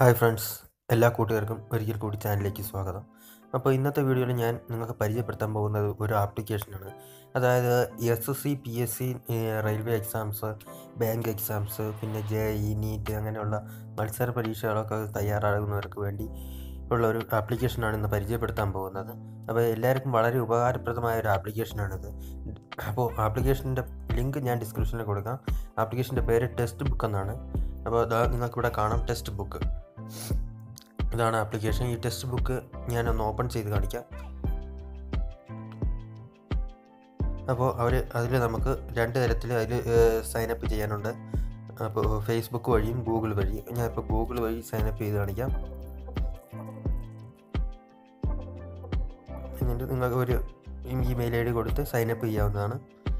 hi friends എല്ലാ കൂട്ടുകാർക്കും ഒരിക്കൽ കൂടി ചാനലിലേക്ക് സ്വാഗതം അപ്പോൾ ഇന്നത്തെ വീഡിയോയിൽ ഞാൻ നിങ്ങൾക്ക് പരിചയപ്പെടുത്താൻ പോകുന്നത് ഒരു ആപ്ലിക്കേഷനാണ് അതായത് S S C P S C railway exams bank exams പിന്നെ ജെ ഇ നീറ്റ് അങ്ങനെയുള്ള മത്സര പരീക്ഷകളൊക്കെ തയ്യാറാകുന്നവർക്ക് വേണ്ടി ഉള്ള ഒരു ആപ്ലിക്കേഷനാണ് ഇന്ന് പരിചയപ്പെടുത്താൻ പോകുന്നത് അപ്പോൾ എല്ലാവർക്കും വളരെ ഉപകാരപ്രദമായ ഒരു ആപ്ലിക്കേഷനാണിത് അപ്പോൾ ആപ്ലിക്കേഷൻ്റെ ലിങ്ക് ഞാൻ ഡിസ്ക്രിപ്ഷനിൽ കൊടുക്കാം ആപ്ലിക്കേഷൻ്റെ പേര് ടെക്സ്റ്റ് ബുക്ക് എന്നാണ് അപ്പോൾ അതാ നിങ്ങൾക്കിവിടെ കാണാം ടെക്സ്റ്റ് ബുക്ക് ഇതാണ് ആപ്ലിക്കേഷൻ ഈ ടെക്സ്റ്റ് ബുക്ക് ഞാനൊന്ന് ഓപ്പൺ ചെയ്ത് കാണിക്കാം അപ്പോൾ അവർ അതിൽ നമുക്ക് രണ്ട് തരത്തിൽ അതിൽ സൈനപ്പ് ചെയ്യാനുണ്ട് അപ്പോൾ ഫേസ്ബുക്ക് വഴിയും ഗൂഗിൾ വഴി ഞാനിപ്പോൾ ഗൂഗിൾ വഴി സൈനപ്പ് ചെയ്ത് കാണിക്കാം എന്നിട്ട് നിങ്ങൾക്ക് ഒരു ഇമെയിൽ ഐ ഡി കൊടുത്ത് സൈനപ്പ് ചെയ്യാവുന്നതാണ്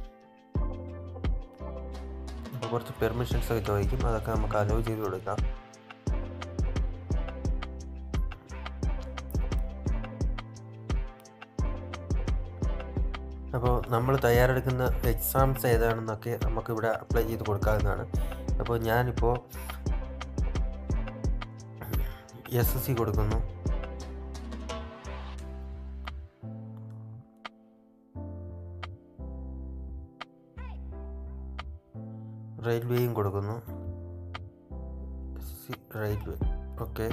അപ്പോൾ കുറച്ച് പെർമിഷൻസ് ഒക്കെ ചോദിക്കും അതൊക്കെ നമുക്ക് അലോ ചെയ്ത് കൊടുക്കാം അപ്പോൾ നമ്മൾ തയ്യാറെടുക്കുന്ന എക്സാംസ് ഏതാണെന്നൊക്കെ നമുക്ക് ഇവിടെ അപ്ലൈ ചെയ്ത് കൊടുക്കാവുന്നതാണ് അപ്പോൾ ഞാനിപ്പോൾ എസ് എസ് സി കൊടുക്കുന്നു റെയിൽവേയും കൊടുക്കുന്നു റെയിൽവേ ഓക്കെ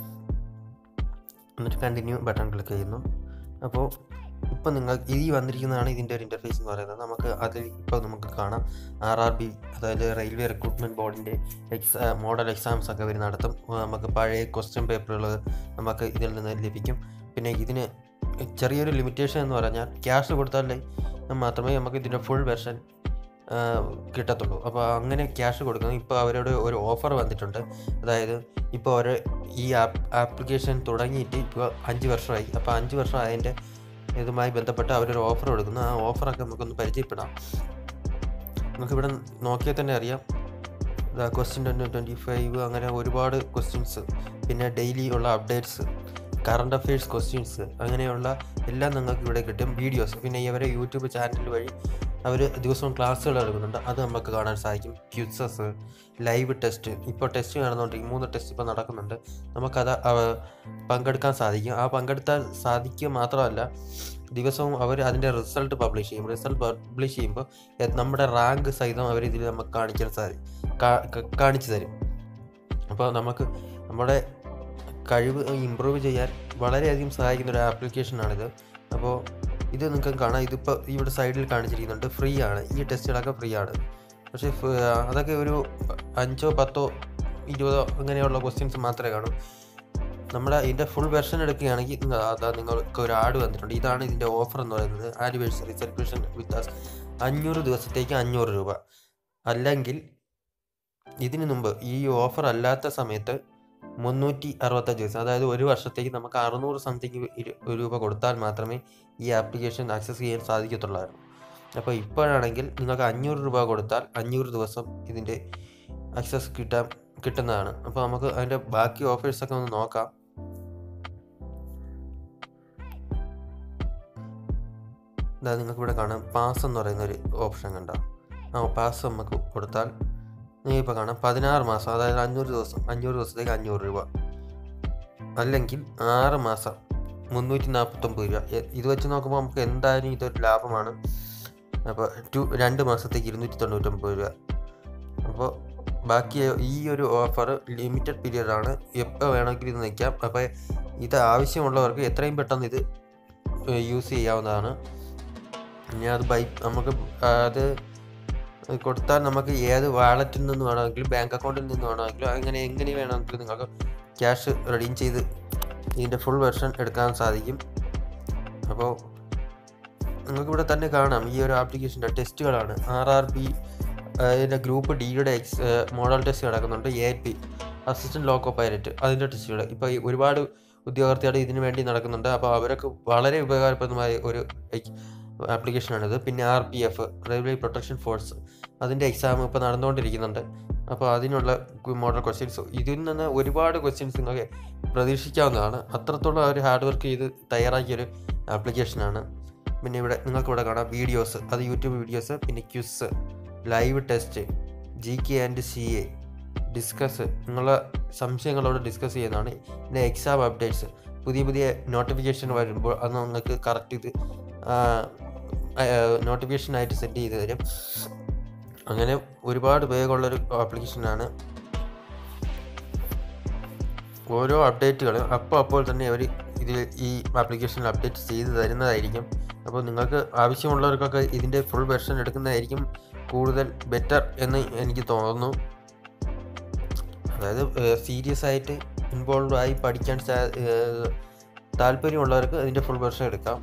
എന്നിട്ട് കണ്ടിന്യൂ ബട്ടൺ ക്ലിക്ക് ചെയ്യുന്നു അപ്പോൾ ഇപ്പോൾ നിങ്ങൾ ഈ വന്നിരിക്കുന്നതാണ് ഇതിൻ്റെ ഒരു ഇൻ്റർഫേസ് എന്ന് പറയുന്നത് നമുക്ക് അതിൽ ഇപ്പോൾ നമുക്ക് കാണാം ആർ ആർ ബി അതായത് റെയിൽവേ റിക്രൂട്ട്മെൻറ്റ് ബോർഡിൻ്റെ എക്സാ മോഡൽ എക്സാംസ് ഒക്കെ ഇവർ നടത്തും നമുക്ക് പഴയ ക്വസ്റ്റ്യൻ പേപ്പറുകൾ നമുക്ക് ഇതിൽ നിന്ന് ലഭിക്കും പിന്നെ ഇതിന് ചെറിയൊരു ലിമിറ്റേഷൻ എന്ന് പറഞ്ഞാൽ ക്യാഷ് കൊടുത്താലേ മാത്രമേ നമുക്ക് ഇതിൻ്റെ ഫുൾ വെർഷൻ കിട്ടത്തുള്ളൂ അപ്പോൾ അങ്ങനെ ക്യാഷ് കൊടുക്കുന്നത് ഇപ്പോൾ അവരോട് ഒരു ഓഫർ വന്നിട്ടുണ്ട് അതായത് ഇപ്പോൾ അവർ ഈ ആപ്പ് ആപ്ലിക്കേഷൻ തുടങ്ങിയിട്ട് ഇപ്പോൾ അഞ്ച് വർഷമായി അപ്പോൾ അഞ്ച് വർഷം അതിൻ്റെ ഇതുമായി ബന്ധപ്പെട്ട് അവരൊരു ഓഫർ കൊടുക്കുന്നു ആ ഓഫറൊക്കെ നമുക്കൊന്ന് പരിചയപ്പെടാം നമുക്കിവിടെ നോക്കിയാൽ തന്നെ അറിയാം ക്വസ്റ്റ്യൻ ട്വൻറ്റി ട്വൻറ്റി ഫൈവ് അങ്ങനെ ഒരുപാട് ക്വസ്റ്റ്യൻസ് പിന്നെ ഡെയിലി ഉള്ള അപ്ഡേറ്റ്സ് കറണ്ട് അഫയേഴ്സ് ക്വസ്റ്റ്യൻസ് അങ്ങനെയുള്ള എല്ലാം നിങ്ങൾക്ക് ഇവിടെ കിട്ടും വീഡിയോസ് പിന്നെ ഇവരെ യൂട്യൂബ് ചാനൽ വഴി അവർ ദിവസവും ക്ലാസ്സുകൾ എടുക്കുന്നുണ്ട് അത് നമുക്ക് കാണാൻ സാധിക്കും ക്യൂസസ് ലൈവ് ടെസ്റ്റ് ഇപ്പോൾ ടെസ്റ്റ് നടന്നുകൊണ്ടിരിക്കും മൂന്ന് ടെസ്റ്റ് ഇപ്പോൾ നടക്കുന്നുണ്ട് നമുക്കത് പങ്കെടുക്കാൻ സാധിക്കും ആ പങ്കെടുത്താൻ സാധിക്കുക മാത്രമല്ല ദിവസവും അവർ അതിൻ്റെ റിസൾട്ട് പബ്ലിഷ് ചെയ്യും റിസൾട്ട് പബ്ലിഷ് ചെയ്യുമ്പോൾ നമ്മുടെ റാങ്ക് സഹിതം അവർ ഇതിൽ നമുക്ക് കാണിക്കാൻ സാധിക്കും കാണിച്ചു തരും അപ്പോൾ നമുക്ക് നമ്മുടെ കഴിവ് ഇമ്പ്രൂവ് ചെയ്യാൻ വളരെയധികം സഹായിക്കുന്ന ഒരു ആപ്ലിക്കേഷനാണിത് അപ്പോൾ ഇത് നിങ്ങൾക്ക് കാണാം ഇതിപ്പോൾ ഇവിടെ സൈഡിൽ കാണിച്ചിരിക്കുന്നുണ്ട് ഫ്രീ ആണ് ഈ ടെസ്റ്റുകളൊക്കെ ഫ്രീ ആണ് പക്ഷേ അതൊക്കെ ഒരു അഞ്ചോ പത്തോ ഇരുപതോ അങ്ങനെയുള്ള ക്വസ്റ്റ്യൻസ് മാത്രമേ കാണൂ നമ്മുടെ ഇതിൻ്റെ ഫുൾ വെർഷൻ എടുക്കുകയാണെങ്കിൽ അതാ നിങ്ങൾക്ക് ഒരു ആഡ് വന്നിട്ടുണ്ട് ഇതാണ് ഇതിൻ്റെ ഓഫർ എന്ന് പറയുന്നത് ആനിവേഴ്സറി സെലിബ്രേഷൻ വിത്ത് അഞ്ഞൂറ് ദിവസത്തേക്ക് അഞ്ഞൂറ് രൂപ അല്ലെങ്കിൽ ഇതിനു മുമ്പ് ഈ ഓഫർ അല്ലാത്ത സമയത്ത് മുന്നൂറ്റി അറുപത്തഞ്ച് ദിവസം അതായത് ഒരു വർഷത്തേക്ക് നമുക്ക് അറുന്നൂറ് സംതിങ് രൂപ കൊടുത്താൽ മാത്രമേ ഈ ആപ്ലിക്കേഷൻ ആക്സസ് ചെയ്യാൻ സാധിക്കത്തുള്ളായിരുന്നു അപ്പോൾ ഇപ്പോഴാണെങ്കിൽ നിങ്ങൾക്ക് അഞ്ഞൂറ് രൂപ കൊടുത്താൽ അഞ്ഞൂറ് ദിവസം ഇതിൻ്റെ ആക്സസ് കിട്ടാൻ കിട്ടുന്നതാണ് അപ്പോൾ നമുക്ക് അതിൻ്റെ ബാക്കി ഓഫേഴ്സൊക്കെ ഒന്ന് നോക്കാം ഇതാ നിങ്ങൾക്ക് ഇവിടെ കാണാം പാസ് എന്ന് പറയുന്ന ഒരു ഓപ്ഷൻ കണ്ടോ ആ പാസ് നമുക്ക് കൊടുത്താൽ നിങ്ങൾ ഇപ്പോൾ കാണാം പതിനാറ് മാസം അതായത് അഞ്ഞൂറ് ദിവസം അഞ്ഞൂറ് ദിവസത്തേക്ക് അഞ്ഞൂറ് രൂപ അല്ലെങ്കിൽ ആറ് മാസം മുന്നൂറ്റി നാൽപ്പത്തൊമ്പത് രൂപ ഇത് വെച്ച് നോക്കുമ്പോൾ നമുക്ക് എന്തായാലും ഇതൊരു ലാഭമാണ് അപ്പോൾ ടു രണ്ട് മാസത്തേക്ക് ഇരുന്നൂറ്റി തൊണ്ണൂറ്റൊമ്പത് രൂപ അപ്പോൾ ബാക്കി ഈ ഒരു ഓഫർ ലിമിറ്റഡ് പീരീഡ് ആണ് എപ്പോൾ വേണമെങ്കിലും ഇത് നിൽക്കാം അപ്പോൾ ഇത് ആവശ്യമുള്ളവർക്ക് എത്രയും പെട്ടെന്ന് ഇത് യൂസ് ചെയ്യാവുന്നതാണ് ഇനി അത് ബൈ നമുക്ക് അത് കൊടുത്താൽ നമുക്ക് ഏത് വാലറ്റിൽ നിന്ന് വേണമെങ്കിലും ബാങ്ക് അക്കൗണ്ടിൽ നിന്ന് വേണമെങ്കിലും അങ്ങനെ എങ്ങനെ വേണമെങ്കിലും നിങ്ങൾക്ക് ക്യാഷ് റെഡീം ചെയ്ത് ഇതിൻ്റെ ഫുൾ വെർഷൻ എടുക്കാൻ സാധിക്കും അപ്പോൾ നിങ്ങൾക്കിവിടെ തന്നെ കാണാം ഈ ഒരു ആപ്ലിക്കേഷൻ്റെ ടെസ്റ്റുകളാണ് ആർ ആർ ബി ഇതിൻ്റെ ഗ്രൂപ്പ് ഡിയുടെ എക്സ് മോഡൽ ടെസ്റ്റ് നടക്കുന്നുണ്ട് A P assistant loco pilot അതിൻ്റെ ടെസ്റ്റുകൾ ഇപ്പോൾ ഒരുപാട് ഉദ്യോഗാർത്ഥികൾ ഇതിനു വേണ്ടി നടക്കുന്നുണ്ട് അപ്പോൾ അവരൊക്കെ വളരെ ഉപകാരപ്രദമായ ഒരു ആപ്ലിക്കേഷനാണിത് പിന്നെ R P F railway protection force അതിൻ്റെ എക്സാം ഇപ്പോൾ നടന്നുകൊണ്ടിരിക്കുന്നുണ്ട് അപ്പോൾ അതിനുള്ള മോഡൽ ക്വസ്റ്റ്യൻസ് ഇതിൽ നിന്ന് ഒരുപാട് ക്വസ്റ്റ്യൻസ് നിങ്ങൾക്ക് പ്രതീക്ഷിക്കാവുന്നതാണ് അത്രത്തോളം അവർ ഹാർഡ് വർക്ക് ചെയ്ത് തയ്യാറാക്കിയൊരു ആപ്ലിക്കേഷനാണ് പിന്നെ ഇവിടെ നിങ്ങൾക്ക് ഇവിടെ കാണാം വീഡിയോസ് അത് യൂട്യൂബ് വീഡിയോസ് പിന്നെ quiz live test G K and C A discuss നിങ്ങളെ സംശയങ്ങളോട് ഡിസ്കസ് ചെയ്യുന്നതാണ് പിന്നെ എക്സാം അപ്ഡേറ്റ്സ് പുതിയ പുതിയ നോട്ടിഫിക്കേഷൻ വരുമ്പോൾ അത് നിങ്ങൾക്ക് കറക്റ്റ് ഇത് നോട്ടിഫിക്കേഷനായിട്ട് സെറ്റ് ചെയ്ത് തരും അങ്ങനെ ഒരുപാട് ഉപയോഗമുള്ളൊരു ആപ്ലിക്കേഷനാണ് ഓരോ അപ്ഡേറ്റുകളും അപ്പോൾ അപ്പോൾ തന്നെ അവർ ഇതിൽ ഈ ആപ്ലിക്കേഷനിൽ അപ്ഡേറ്റ് ചെയ്ത് തരുന്നതായിരിക്കും അപ്പോൾ നിങ്ങൾക്ക് ആവശ്യമുള്ളവർക്കൊക്കെ ഇതിൻ്റെ ഫുൾ വെർഷൻ എടുക്കുന്നതായിരിക്കും കൂടുതൽ ബെറ്റർ എന്ന് എനിക്ക് തോന്നുന്നു അതായത് സീരിയസ് ആയിട്ട് ഇൻവോൾവ് ആയി പഠിക്കാൻ സാ- ഏഹ് താല്പര്യമുള്ളവർക്ക് അതിൻ്റെ ഫുൾ വെർഷൻ എടുക്കാം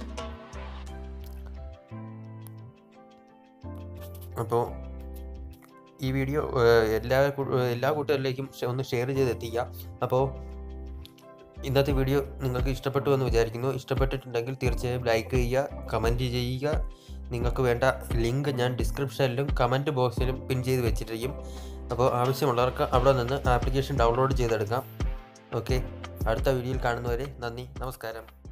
അപ്പോൾ ഈ വീഡിയോ ഏഹ്, എല്ലാ കു- ഏഹ്, എല്ലാ കൂട്ടുകാരിലേക്കും ഷെ- ഒന്ന് ഷെയർ ചെയ്ത് എത്തിക്കുക അപ്പോൾ ഇന്നത്തെ വീഡിയോ നിങ്ങൾക്ക് ഇഷ്ടപ്പെട്ടു എന്ന് വിചാരിക്കുന്നു ഇഷ്ടപ്പെട്ടിട്ടുണ്ടെങ്കിൽ തീർച്ചയായും ലൈക്ക് ചെയ്യുക കമൻറ്റ് ചെയ്യുക നിങ്ങൾക്ക് വേണ്ട ലിങ്ക് ഞാൻ ഡിസ്ക്രിപ്ഷനിലും കമൻറ്റ് ബോക്സിലും പിൻ ചെയ്ത് വെച്ചിട്ടിരിക്കും അപ്പോൾ ആവശ്യമുള്ളവർക്ക് അവിടെ നിന്ന് ആപ്ലിക്കേഷൻ ഡൗൺലോഡ് ചെയ്തെടുക്കാം ഓക്കെ അടുത്ത വീഡിയോയിൽ കാണുന്നവരെ നന്ദി നമസ്കാരം